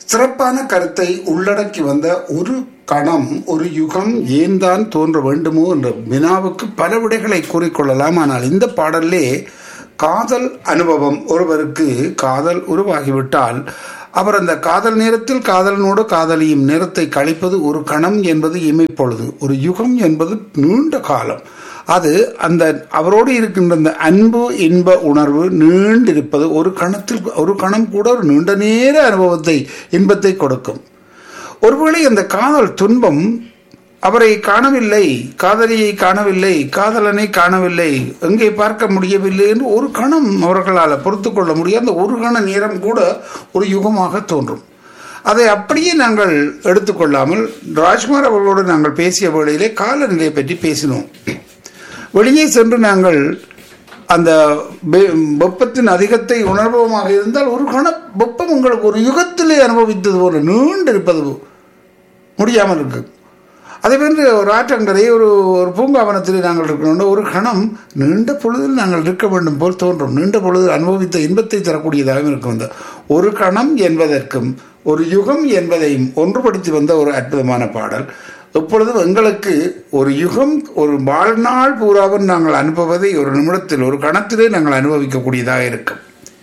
சிறப்பான கருத்தை உள்ளடக்கி வந்த ஒரு கணம் ஒரு யுகம் ஏன் தான் தோன்ற வேண்டுமோ என்ற வினாவுக்கு பல விடைகளை கூறிக்கொள்ளலாம் ஆனால் இந்த பாடல்லே காதல் அனுபவம் ஒருவருக்கு காதல் உருவாகிவிட்டால் அவர் அந்த காதல் நேரத்தில் காதலனோடு காதலியும் நேரத்தை கழிப்பது ஒரு கணம் என்பது இமைப்பொழுது ஒரு யுகம் என்பது நீண்ட காலம் அது அந்த அவரோடு இருக்கின்ற அந்த அன்பு இன்ப உணர்வு நீண்டிருப்பது ஒரு கணத்தில் ஒரு கணம் கூட ஒரு நீண்ட நேர அனுபவத்தை இன்பத்தை கொடுக்கும் ஒருவேளை அந்த காதல் துன்பம் அவரை காணவில்லை காதலியை காணவில்லை காதலனை காணவில்லை எங்கே பார்க்க முடியவில்லை என்று ஒரு கணம் அவர்களால் பொறுத்து கொள்ள முடியாத ஒரு கண நேரம் கூட ஒரு யுகமாக தோன்றும் அதை அப்படியே நாங்கள் எடுத்துக்கொள்ளாமல் ராஜ்குமார் அவர்களோடு நாங்கள் பேசிய வேளையிலே காலநிலையை பற்றி பேசினோம் வெளியே சென்று நாங்கள் அந்த வெ- வெப்பத்தின் அதிகத்தை உணர்வமாக இருந்தால் ஒரு கண வெப்பம் உங்களுக்கு ஒரு யுகத்திலே அனுபவித்தது போல நீண்டிருப்பது முடியாமல் இருக்கு அதே போன்று ஒரு ஆற்றங்கரை ஒரு ஒரு பூங்காவனத்தில் நாங்கள் இருக்கணும் ஒரு கணம் நீண்ட பொழுதில் நாங்கள் இருக்க வேண்டும் போல் தோன்றும் நீண்ட பொழுது அனுபவித்த இன்பத்தை தரக்கூடியதாக இருக்கும் இந்த ஒரு கணம் என்பதற்கும் ஒரு யுகம் என்பதையும் ஒன்றுபடுத்தி வந்த ஒரு அற்புதமான பாடல் எப்பொழுதும் எங்களுக்கு ஒரு யுகம் ஒரு வாழ்நாள் பூராவும் நாங்கள் அனுப்புவதை ஒரு நிமிடத்தில் ஒரு கணத்திலே நாங்கள் அனுபவிக்கக்கூடியதாக இருக்கும்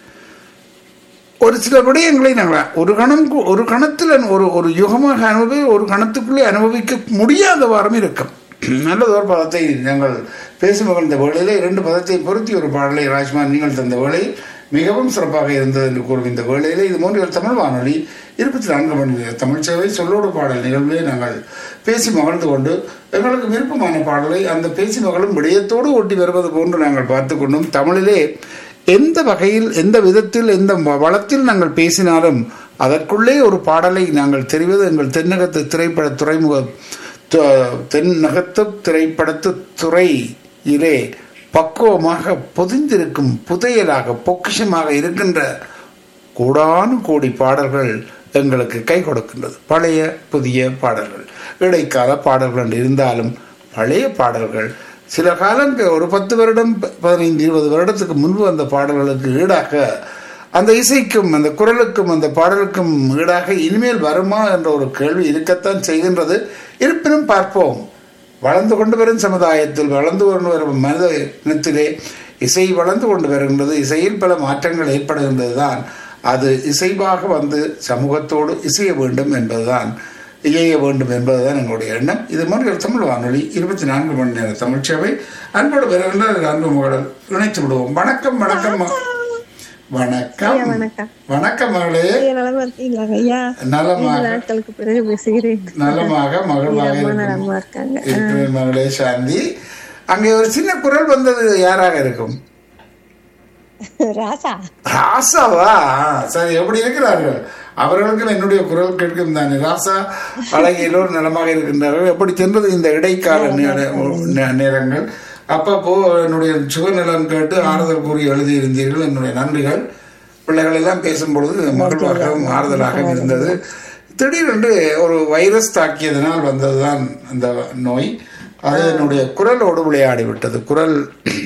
ஒரு சில விடயங்களை நாங்கள் ஒரு கணம் கு- ஒரு கணத்தில் ஒரு ஒரு யுகமாக அனுபவி ஒரு கணத்துக்குள்ளே அனுபவிக்க முடியாத வாரம் இருக்கும் நல்லது ஒரு பதத்தை நாங்கள் பேசும் மகிழ்ந்த வேளையிலே இரண்டு பதத்தை பொருத்தி ஒரு பாடலை ராஜ்குமார் நீங்கள் தந்த வேளை மிகவும் சிறப்பாக இருந்தது என்று கூறும் இந்த வேளையிலே இது போன்ற ஒரு தமிழ் வானொலி இருபத்தி நான்கு மணி நேர தமிழ் சேவை சொல்லோடு பாடல் நிகழ்விலே நாங்கள் பேசி மகிழ்ந்து கொண்டு எங்களுக்கு விருப்பமான பாடலை அந்த பேசி மகளும் விடயத்தோடு ஒட்டி வருவது போன்று நாங்கள் பார்த்து கொண்டும் தமிழிலே எந்த வகையில் எந்த விதத்தில் எந்த வ- வளத்தில் நாங்கள் பேசினாலும் அதற்குள்ளே ஒரு பாடலை நாங்கள் தெரிவது எங்கள் தென்னகத்து திரைப்பட துறைமுக து- தென்னகத்து திரைப்படத்து துறையிலே பக்குவமாக பொதிந்திருக்கும் புதையலாக பொக்கிஷமாக இருக்கின்ற கோடானு கோடி பாடல்கள் எங்களுக்கு கை கொடுக்கின்றது பழைய புதிய பாடல்கள் இடைக்கால பாடல்கள் என்று இருந்தாலும் பழைய பாடல்கள் சில காலம் ஒரு பத்து வருடம் ப- பதினைந்து இருபது வருடத்துக்கு முன்பு அந்த பாடல்களுக்கு ஈடாக அந்த இசைக்கும் அந்த குரலுக்கும் அந்த பாடலுக்கும் ஈடாக இனிமேல் வருமா என்ற ஒரு கேள்வி இருக்கத்தான் செய்கின்றது இருப்பினும் பார்ப்போம் வளர்ந்து கொண்டு வரும் சமுதாயத்தில் வளர்ந்து கொண்டு வரும் மனித இனத்திலே இசை வளர்ந்து கொண்டு வருகின்றது இசையில் பல மாற்றங்கள் ஏற்படுகின்றது தான் அது இசைவாக வந்து சமூகத்தோடு இசைய வேண்டும் என்பதுதான் இயைய வேண்டும் என்பதுதான் எங்களுடைய எண்ணம் இது மாதிரி ஒரு தமிழ் வானொலி இருபத்தி நான்கு மணி நேர தமிழ் சேவை அன்போடு வருகின்ற ஒரு அன்பு மகளுடன் இணைத்து விடுவோம் வணக்கம் வணக்கம் ம- வணக்கம் ஐயா, வணக்கம். வணக்கம் மகளே ஐயா, நலமா இருக்கீங்களா ஐயா நலமாக நீண்ட நாட்களுக்கு பிறகு பேசுகிறேன் நலமாக மகிழ்வாக அம்மா இருக்கும் நலமா இருக்காங்க இருக்கிறேன் மகளே சாந்தி அங்கே ஒரு சின்ன குரல் வந்தது யாராக இருக்கும் ராசா ராசாவா சரி எப்படி இருக்கிறார்கள் அவர்களுக்கும் என்னுடைய குரல் கேட்கும் தானே ராசா அழகியலோர் நலமாக இருக்கின்றார்கள் எப்படி சென்றது இந்த இடைக்கால நேர- நே- நேரங்கள் அப்பப்போ என்னுடைய சுகநலம் கேட்டு ஆறுதல் கூறி எழுதியிருந்தீர்கள் என்னுடைய நன்றிகள் பிள்ளைகள் எல்லாம் பேசும்பொழுது மகிழ்வாகவும் ஆறுதலாகவும் இருந்தது திடீரென்று ஒரு வைரஸ் தாக்கியதனால் வந்ததுதான் அந்த நோய் அது என்னுடைய குரலோடு விளையாடி விட்டது குரல்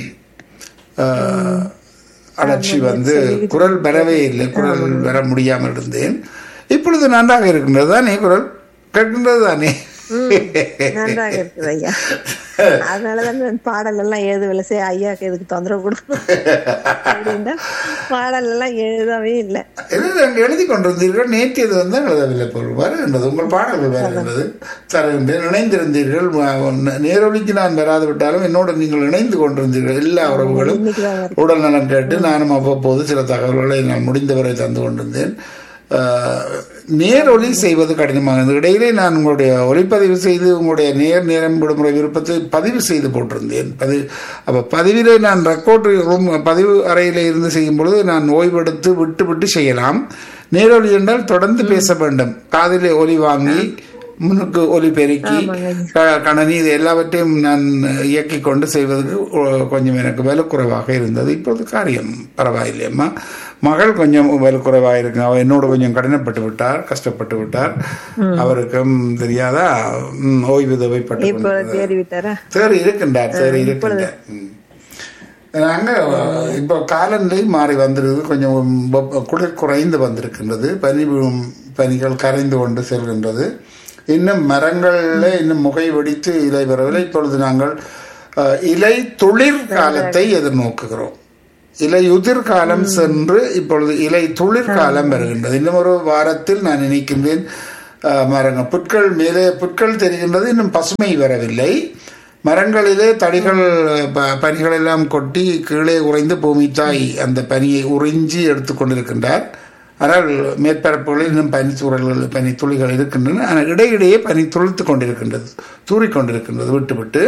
ஆஹ், அழற்சி வந்து குரல் பெறவே இல்லை குரல் பெற முடியாமல் இருந்தேன் இப்பொழுது நன்றாக இருக்கின்றது தானே குரல் கேட்கின்றது தானே நன்றாக இருக்குது ஐயா அதனாலதான் இந்த பாடல் எல்லாம் எழுதவில்லை சரி ஐயாக்கு எதுக்கு தொந்தரவு கொடுக்கணும் அப்படின்னா பாடல் எல்லாம் எழுதவே இல்லை எழுதி அங்கே எழுதி கொண்டிருந்தீர்கள் நேற்று வந்து எழுதவில்லை பொருள் வருகின்றது உங்கள் பாடல்கள் வருகின்றது தருகின்றேன் இணைந்திருந்தீர்கள் ம- நேரொலிக்கு நான் வராது விட்டாலும் என்னோடு நீங்கள் இணைந்து கொண்டிருந்தீர்கள் எல்லா உறவுகளும் இன்னைக்குதான் உடல் நலம் கேட்டு நானும் அவ்வப்போது சில தகவல்களை நான் முடிந்தவரை தந்து கொண்டிருந்தேன் ஆஹ், நேரொலி செய்வது கடினமாக இருந்தது இடையிலே நான் உங்களுடைய ஒலிப்பதிவு செய்து உங்களுடைய நேர் நேரம் விடுமுறை விருப்பத்தை பதிவு செய்து போட்டிருந்தேன் பதிவு அப்போ பதிவிலே நான் ரெக்கார்ட் ரூம் பதிவு அறையில் இருந்து செய்யும் பொழுது நான் ஓய்வெடுத்து விட்டு விட்டு செய்யலாம் நேரொலி என்றால் தொடர்ந்து பேச வேண்டும் காதிலே ஒலி வாங்கி முன்னுக்கு ஒலி பெருக்கி க- கணனி இது எல்லாவற்றையும் நான் இயக்கி கொண்டு செய்வதற்கு ஒ- கொஞ்சம் எனக்கு விலக்குறைவாக இருந்தது இப்போது காரியம் பரவாயில்லையம்மா மகள் கொஞ்சம் விலக்குறைவாக இருக்கு அவர் என்னோட கொஞ்சம் கடினப்பட்டு விட்டார் கஷ்டப்பட்டு விட்டார் அவருக்கும் தெரியாதா ம், ஓய்வு தேவைப்பட்டு இப்போ தேறி விட்டாரா சரி இருக்கின்றார் சரி இருக்கின்றார் ம். நாங்க இப்போ காலநிலை மாறி வந்திருக்கு கொஞ்சம் வெப்ப- குளிர் குறைந்து வந்திருக்கின்றது பனி விழும் பனிகள் கரைந்து கொண்டு செல்கின்றது இன்னும் மரங்களில் இன்னும் முகை வெடித்து இலை வரவில்லை இப்பொழுது நாங்கள் அஹ், இலை துளிர் காலத்தை எதிர்நோக்குகிறோம் இலை உதிர் காலம் சென்று இப்பொழுது இலை துளிர் காலம் வருகின்றது இன்னும் ஒரு வாரத்தில் நான் நினைக்கின்றேன் அஹ், மரங்கள் புட்கள் மேலே புட்கள் தெரிகின்றது இன்னும் பசுமை வரவில்லை மரங்களிலே தடிகள் ப- பனிகள் எல்லாம் கொட்டி கீழே உறைந்து பூமி தாய் அந்த பனியை உறிஞ்சி எடுத்துக்கொண்டிருக்கின்றார் ஆனால் மேற்பரப்புகளில் இன்னும் பனித்துறல்கள் பனி துளிகள் இருக்கின்றன ஆனால் இடையிடையே பனி துளித்து கொண்டிருக்கின்றது தூறிக்கொண்டிருக்கின்றது விட்டு விட்டு